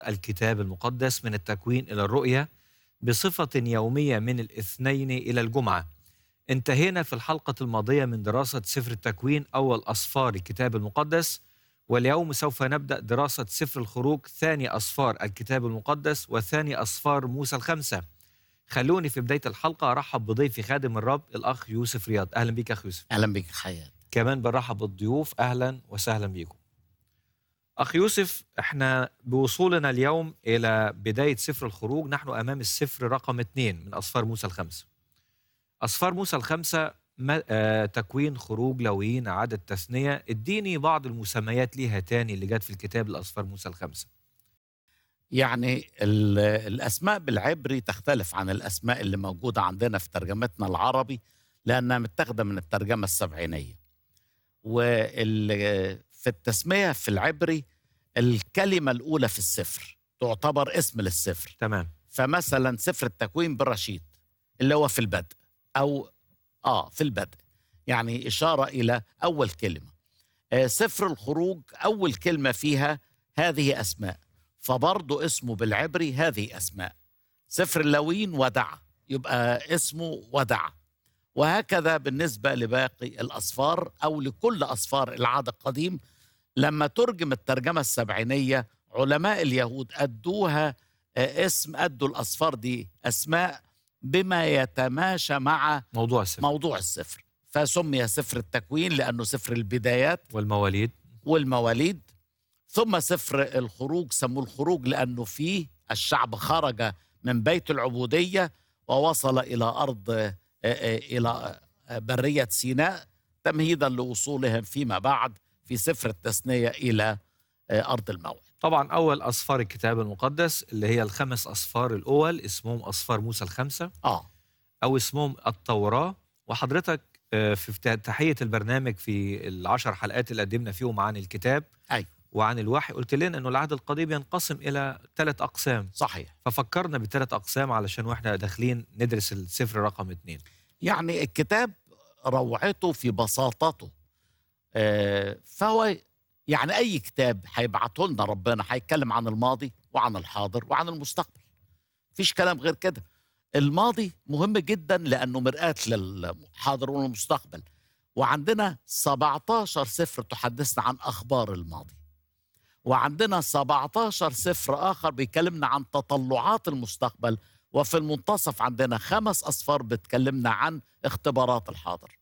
الكتاب المقدس من التكوين إلى الرؤية بصفة يومية من الاثنين إلى الجمعة انتهينا في الحلقة الماضية من دراسة سفر التكوين أول أصفار الكتاب المقدس واليوم سوف نبدأ دراسة سفر الخروج ثاني أصفار الكتاب المقدس وثاني أصفار موسى الخمسة خلوني في بداية الحلقة أرحب بضيفي خادم الرب الأخ يوسف رياض أهلا بك أخ يوسف اهلا بك حياة كمان برحب بالضيوف أهلا وسهلا بكم أخ يوسف احنا بوصولنا اليوم إلى بداية سفر الخروج نحن أمام السفر رقم اثنين من أصفار موسى الخمسة أصفار موسى الخمسة ما آه تكوين خروج لويين عدد تثنية اديني بعض المسميات ليها تاني اللي جت في الكتاب لأصفار موسى الخمسة يعني ال- الأسماء بالعبري تختلف عن الأسماء اللي موجودة عندنا في ترجمتنا العربي لأنها متاخدة من الترجمة السبعينية وفي التسمية في العبري الكلمة الأولى في السفر تعتبر اسم للسفر تمام فمثلا سفر التكوين بالرشيد اللي هو في البدء أو آه في البدء يعني إشارة إلى أول كلمة آه سفر الخروج أول كلمة فيها هذه أسماء فبرضه اسمه بالعبري هذه أسماء سفر اللوين ودع يبقى اسمه ودع وهكذا بالنسبة لباقي الأصفار أو لكل أصفار العهد القديم لما ترجم الترجمة السبعينية علماء اليهود أدوها آه، اسم أدوا الأصفار دي أسماء بما يتماشى مع موضوع السفر موضوع السفر فسمي سفر التكوين لأنه سفر البدايات والمواليد والمواليد ثم سفر الخروج سموه الخروج لأنه فيه الشعب خرج من بيت العبودية ووصل إلى أرض آه، آه، إلى آه، برية سيناء تمهيدا لوصولهم فيما بعد في سفر التثنية إلى آه، أرض الموعد طبعا أول أصفار الكتاب المقدس اللي هي الخمس أصفار الأول اسمهم أصفار موسى الخمسة آه أو اسمهم التوراة وحضرتك آه، في افتتاحية البرنامج في العشر حلقات اللي قدمنا فيهم عن الكتاب أيوة. وعن الوحي قلت لنا أنه العهد القديم ينقسم إلى ثلاث أقسام صحيح ففكرنا بثلاث أقسام علشان وإحنا داخلين ندرس السفر رقم اثنين يعني الكتاب روعته في بساطته آه، فهو يعني اي كتاب هيبعته لنا ربنا هيتكلم عن الماضي وعن الحاضر وعن المستقبل مفيش كلام غير كده الماضي مهم جدا لانه مرآة للحاضر والمستقبل وعندنا 17 سفر تحدثنا عن اخبار الماضي وعندنا 17 سفر اخر بيكلمنا عن تطلعات المستقبل وفي المنتصف عندنا خمس أصفار بتكلمنا عن اختبارات الحاضر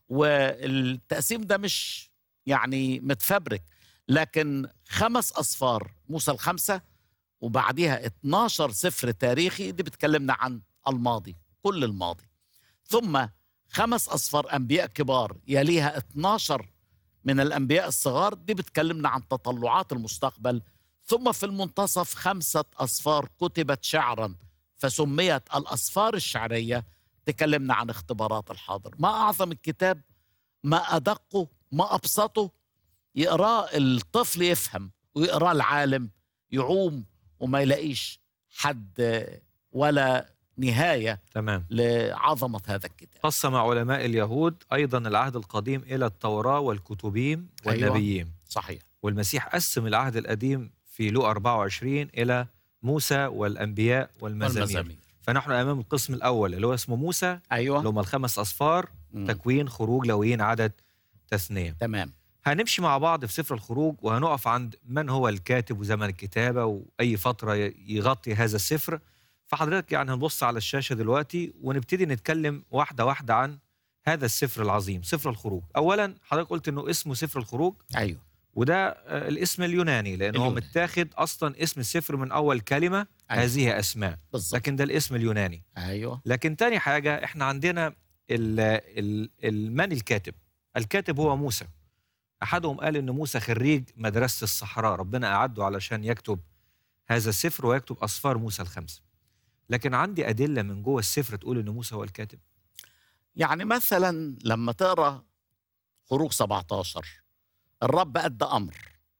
والتقسيم ده مش يعني متفبرك لكن خمس أصفار موسى الخمسة وبعديها 12 سفر تاريخي دي بتكلمنا عن الماضي كل الماضي ثم خمس أصفار أنبياء كبار يليها 12 من الأنبياء الصغار دي بتكلمنا عن تطلعات المستقبل ثم في المنتصف خمسة أصفار كتبت شعراً فسميت الأصفار الشعرية تكلمنا عن اختبارات الحاضر ما أعظم الكتاب ما أدقه ما أبسطه يقراه الطفل يفهم ويقراه العالم يعوم وما يلاقيش حد ولا نهاية تمام لعظمة هذا الكتاب قسم علماء اليهود أيضا العهد القديم إلى التوراة والكتبين أيوة. والنبيين صحيح والمسيح قسم العهد القديم في لو 24 إلى موسى والأنبياء والمزامير والمزامير فنحن أمام القسم الأول اللي هو اسمه موسى اللي أيوة هم الخمس أصفار مم. تكوين خروج لويين عدد تثنية تمام هنمشي مع بعض في سفر الخروج وهنقف عند من هو الكاتب وزمن الكتابة وأي فترة ي- يغطي هذا السفر فحضرتك يعني هنبص على الشاشة دلوقتي ونبتدي نتكلم واحدة واحدة عن هذا السفر العظيم سفر الخروج أولا حضرتك قلت أنه اسمه سفر الخروج أيوة وده آه، الاسم اليوناني لأنه هو اليوناني. متاخد أصلا اسم السفر من أول كلمة أيوة. هذه أسماء بالظبط لكن ده الاسم اليوناني أيوة لكن تاني حاجة احنا عندنا ال ال ال من الكاتب الكاتب هو موسى أحدهم قال إن موسى خريج مدرسة الصحراء ربنا أعده علشان يكتب هذا السفر ويكتب أصفار موسى الخمسة لكن عندي أدلة من جوه السفر تقول إن موسى هو الكاتب يعني مثلا لما تقرا خروج 17 الرب ادى امر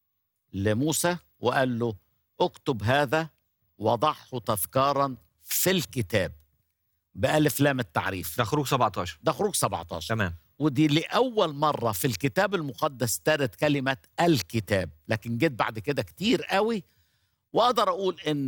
لموسى وقال له اكتب هذا وضعه تذكارا في الكتاب بألف لام التعريف ده خروج 17 ده خروج 17 تمام ودي لأول مرة في الكتاب المقدس ترد كلمة الكتاب لكن جيت بعد كده كتير قوي واقدر اقول ان